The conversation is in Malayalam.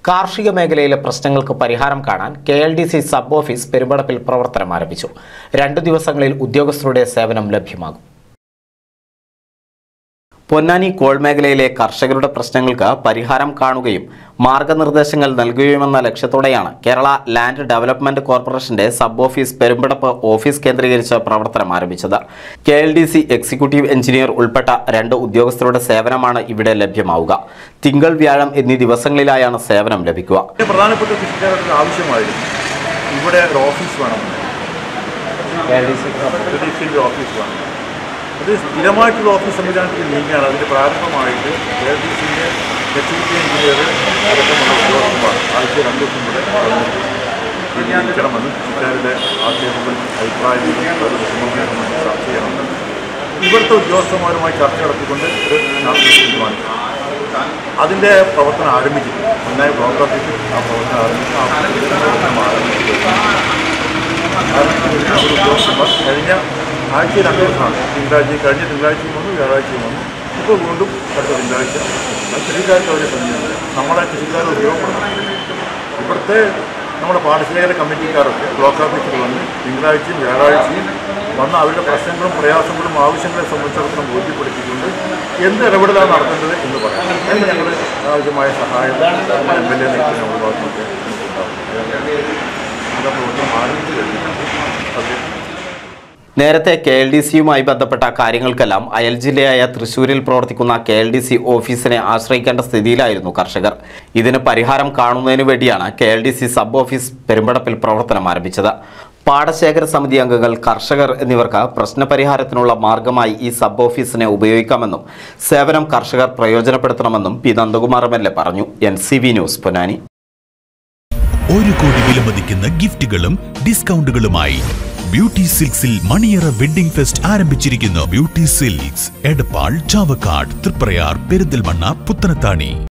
കാർഷിക മേഖലയിലെ പ്രശ്നങ്ങൾക്ക് പരിഹാരം കാണാൻ K L D C sub office പെരുമ്പടപ്പിൽ പ്രവർത്തനം ആരംഭിച്ചു രണ്ടു ദിവസങ്ങളിൽ ഉദ്യോഗസ്ഥരുടെ സേവനം ലഭ്യമാകും പൊന്നാനി കോൾ മേഖലയിലെ കർഷകരുടെ പ്രശ്നങ്ങൾക്ക് പരിഹാരം കാണുകയും മാർഗനിർദ്ദേശങ്ങൾ നൽകുകയുമെന്ന ലക്ഷ്യത്തോടെയാണ് കേരള ലാൻഡ് ഡെവലപ്മെന്റ് കോർപ്പറേഷന്റെ സബ് ഓഫീസ് പെരുമ്പടപ്പ് ഓഫീസ് കേന്ദ്രീകരിച്ച് പ്രവർത്തനം ആരംഭിച്ചത് K L D C executive engineer ഉൾപ്പെട്ട രണ്ട് ഉദ്യോഗസ്ഥരുടെ സേവനമാണ് ഇവിടെ ലഭ്യമാവുക തിങ്കൾ വ്യാഴം എന്നീ ദിവസങ്ങളിലായാണ് സേവനം ലഭിക്കുക ഇതിന് പ്രധാനപ്പെട്ട കൃഷിക്കാരുടെ ആവശ്യമായിരുന്നു ഇവിടെ ഒരു ഓഫീസ് വേണമെന്ന് ജുഡീഷ്യൽ ഓഫീസ് വേണം അത് സ്ഥിരമായിട്ടുള്ള ഓഫീസ് സംവിധാനത്തിൽ നീങ്ങിയാണ് അതിൻ്റെ പ്രാരംഭമായിട്ട് കെ ഡി സിൻ്റെ എക്സിക്യൂട്ടീവ് എഞ്ചിനീയർ അടക്കമുള്ള ഉദ്യോഗസ്ഥന്മാർ ആഴ്ച രണ്ട് ദിവസം കൂടെ വിനിയോഗിക്കണമെന്നും കൃഷിക്കാരുടെ ആക്ഷേപങ്ങൾ അഭിപ്രായങ്ങളും അവരുടെ വിഷമങ്ങളെ സംബന്ധിച്ച് ചർച്ച ചെയ്യണമെന്നും ഇവിടുത്തെ ഉദ്യോഗസ്ഥന്മാരുമായി ചർച്ച നടത്തിക്കൊണ്ട് ഒരു നടത്തി തീരുമാനിച്ചു അതിൻ്റെ പ്രവർത്തനം ആരംഭിച്ചിട്ടുണ്ട് ഒന്നായി ബ്ലോക്ക് ഓഫീസിൽ ആ പ്രവർത്തനം ആരംഭിച്ചു ആ പ്രവർത്തനം ആരംഭിച്ചു ആരംഭിച്ചിട്ട് അവർ ഉദ്യോഗസ്ഥന്മാർ കഴിഞ്ഞ ആഴ്ച രണ്ട് ദിവസമാണ് തിങ്കളാഴ്ച കഴിഞ്ഞ തിങ്കളാഴ്ചയും വന്നു വ്യാഴാഴ്ചയും വന്നു ഇപ്പോൾ വീണ്ടും അടുത്ത തിങ്കളാഴ്ച അത് കൃഷിക്കാർക്ക് അവരെ സമീപിക്കുന്നത് നമ്മളെ കൃഷിക്കാരെ ഉപയോഗപ്പെടുത്തണം ഇവിടുത്തെ നമ്മുടെ പാടശേഖര കമ്മിറ്റിക്കാരൊക്കെ ബ്ലോക്ക് ഓഫീസിൽ വന്ന് തിങ്കളാഴ്ചയും വ്യാഴാഴ്ചയും വന്ന് അവരുടെ പ്രശ്നങ്ങളും പ്രയാസങ്ങളും ആവശ്യങ്ങളെ സംബന്ധിച്ചിടത്തോളം ബോധ്യപ്പെടുത്തിക്കൊണ്ട് എന്ത് ഇടപെടലാണ് നടത്തേണ്ടത് എന്ന് പറയാം അതിന് ഞങ്ങൾ ആവശ്യമായ സഹായം എം എൽ എ നയിക്കുന്ന നമ്മുടെ ഭാഗത്തൊക്കെ അതിൻ്റെ പ്രവർത്തനം ആരംഭിച്ചു കഴിഞ്ഞിട്ടുണ്ട് അത് നേരത്തെ കെ എൽ ഡി സിയുമായി ബന്ധപ്പെട്ട കാര്യങ്ങൾക്കെല്ലാം അയൽ ജില്ലയായ തൃശൂരിൽ പ്രവർത്തിക്കുന്ന കെ എൽ ഡി സി ഓഫീസിനെ ആശ്രയിക്കേണ്ട സ്ഥിതിയിലായിരുന്നു കർഷകർ ഇതിന് പരിഹാരം കാണുന്നതിനു വേണ്ടിയാണ് K L D C sub office പെരുമ്പടപ്പിൽ പ്രവർത്തനം ആരംഭിച്ചത് പാടശേഖര സമിതി അംഗങ്ങൾ കർഷകർ എന്നിവർക്ക് പ്രശ്നപരിഹാരത്തിനുള്ള മാർഗമായി ഈ സബ് ഓഫീസിനെ ഉപയോഗിക്കാമെന്നും സേവനം കർഷകർ പ്രയോജനപ്പെടുത്തണമെന്നും P Nandakumar M L A പറഞ്ഞു N C V news Ponnani ഒരു കോടി വിലമതിക്കുന്ന ഗിഫ്റ്റുകളും ഡിസ്കൗണ്ടുകളുമായി ബ്യൂട്ടി സിൽക്സിൽ മണിയറ വെഡിംഗ് ഫെസ്റ്റ് ആരംഭിച്ചിരിക്കുന്നു ബ്യൂട്ടി സിൽക്സ് എടപ്പാൾ ചാവക്കാട് തൃപ്രയാർ പെരിന്തൽമണ്ണ പുത്തനത്താണി